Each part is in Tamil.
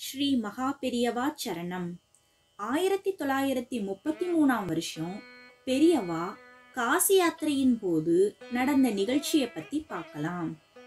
ஸ்ரீ மகா பெரியவா சரணம் ஆயிரத்தி தொள்ளாயிரத்தி முப்பத்தி மூணாம் வருஷம் பெரியவா காசி யாத்திரையின் போது நடந்த நிகழ்ச்சியை பத்தி பார்க்கலாம்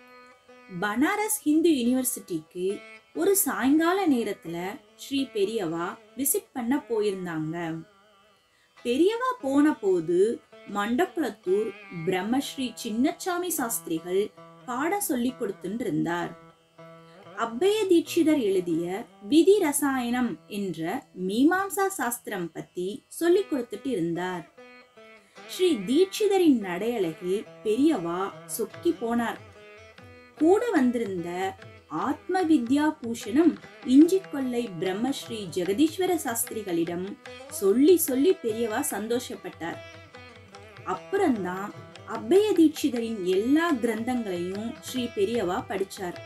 பனாரஸ் ஹிந்து யூனிவர்சிட்டிக்கு ஒரு சாயங்கால நேரத்துல ஸ்ரீ பெரியவா விசிட் பண்ண போயிருந்தாங்க பெரியவா போன போது மண்டக்குளத்தூர் பிரம்மஸ்ரீ சின்னச்சாமி சாஸ்திரிகள் பாடம் சொல்லி கொடுத்துட்டு இருந்தார் அப்பய தீட்சிதர் எழுதிய விதி ரசாயனம் என்ற மீமாம்சா சாஸ்திரம் பத்தி சொல்லிக் கொடுத்துட்டு இருந்தார் ஸ்ரீ தீட்சிதரின் நடையழகி பெரியவா சொக்கி போனார் கூட வந்திருந்த ஆத்ம வித்யா பூஷணம் இஞ்சி கொல்லை பிரம்மஸ்ரீ ஜெகதீஸ்வர சாஸ்திரிகளிடம் சொல்லி சொல்லி பெரியவா சந்தோஷப்பட்டார் அப்புறம்தான் அப்பய தீட்சிதரின் எல்லா கிரந்தங்களையும் ஸ்ரீ பெரியவா படிச்சார்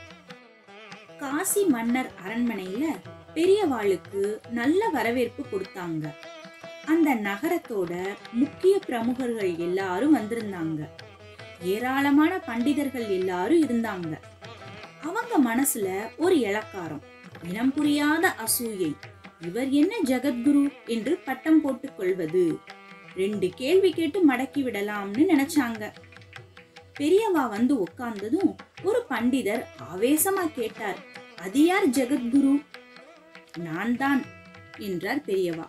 காசி மன்னர் அரண்மனையில பெரியவாளுக்கு நல்ல வரவேற்பு கொடுத்தாங்க அந்த நகரத்தோட முக்கிய பிரமுகர்கள் எல்லாரும் வந்திருந்தாங்க ஏராளமான பண்டிதர்கள் எல்லாரும் இருந்தாங்க அவங்க மனசுல ஒரு இளக்காரம் இனம் புரியாத அசூயை இவர் என்ன ஜெகத்குரு என்று பட்டம் போட்டுக் கொள்வது ரெண்டு கேள்வி கேட்டு மடக்கி விடலாம்னு நினைச்சாங்க பெரியவா வந்து உட்கார்ந்ததும் ஒரு பண்டிதர் ஆவேசமா கேட்டார் அது யார் ஜெகத்குரு நான் தான் என்றார் பெரியவா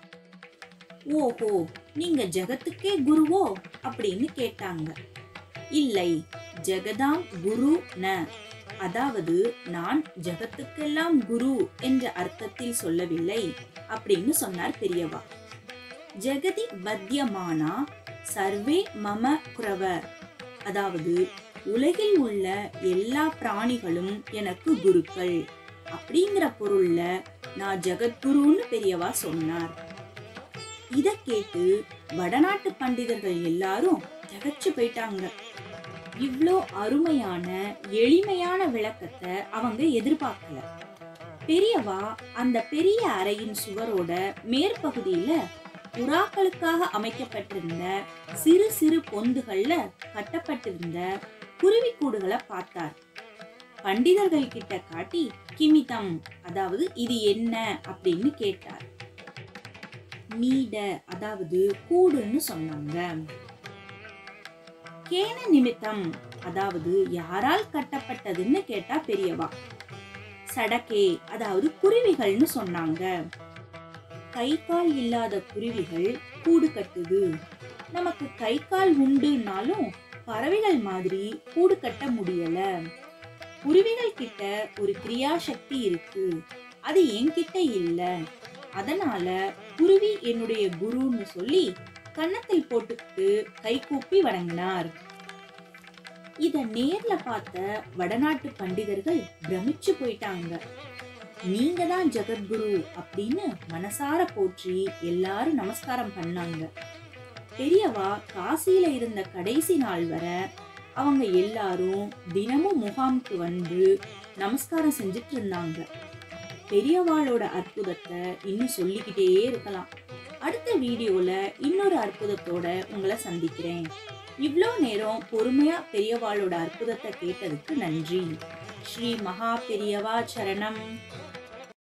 ஓஹோ நீங்க ஜெகத்துக்கே குருவோ அப்படின்னு கேட்டாங்க இல்லை ஜெகதாம் குரு ந அதாவது நான் ஜெகத்துக்கெல்லாம் குரு என்ற அர்த்தத்தில் சொல்லவில்லை அப்படின்னு சொன்னார் பெரியவா ஜெகதி பத்தியமானா சர்வே மம குரவ அதாவது உலகில் உள்ள எல்லா பிராணிகளும் எனக்கு குருக்கள் அப்படிங்கிற பொருள்ல நான் ஜெகத்குருன்னு பெரியவா சொன்னார் இத கேட்டு வடநாட்டு பண்டிதர்கள் எல்லாரும் திகச்சு போயிட்டாங்க இவ்ளோ அருமையான எளிமையான விளக்கத்தை அவங்க எதிர்பார்க்கல பெரியவா அந்த பெரிய அறையின் சுவரோட மேற்பகுதியில புறாக்களுக்காக அமைக்கப்பட்டிருந்த சிறு சிறு பொந்துகள்ல கட்டப்பட்டிருந்த குருவி கூடுகளை பார்த்தார் பண்டிதர்கள் கிட்ட காட்டி கிமிதம் அதாவது இது என்ன அப்படின்னு கேட்டார் மீட அதாவது கூடுன்னு சொன்னாங்க கேன நிமித்தம் அதாவது யாரால் கட்டப்பட்டதுன்னு கேட்டா பெரியவா சடக்கே அதாவது குருவிகள்னு சொன்னாங்க கை கால் இல்லாத குருவிகள் கூடு கட்டுது நமக்கு கை கால் உண்டுனாலும் பறவைகள் மாதிரி கூடு கட்ட முடியல குருவிகள் கிட்ட ஒரு கிரியா சக்தி இருக்கு அது என்கிட்ட இல்ல அதனால குருவி என்னுடைய குருன்னு சொல்லி கன்னத்தில் போட்டுக்கிட்டு கை கூப்பி வணங்கினார் இத நேர்ல பார்த்த வடநாட்டு பண்டிதர்கள் பிரமிச்சு போயிட்டாங்க நீங்க தான் ஜெகத்குரு அப்படின்னு மனசார போற்றி எல்லாரும் நமஸ்காரம் பண்ணாங்க பெரியவா காசியில இருந்த கடைசி நாள் வர அவங்க எல்லாரும் தினமும் முகாமுக்கு வந்து நமஸ்காரம் செஞ்சுட்டு இருந்தாங்க பெரியவாளோட அற்புதத்தை இன்னும் சொல்லிக்கிட்டே இருக்கலாம் அடுத்த வீடியோல இன்னொரு அற்புதத்தோட உங்களை சந்திக்கிறேன் இவ்வளோ நேரம் பொறுமையா பெரியவாளோட அற்புதத்தை கேட்டதுக்கு நன்றி ஸ்ரீ மகா பெரியவா சரணம்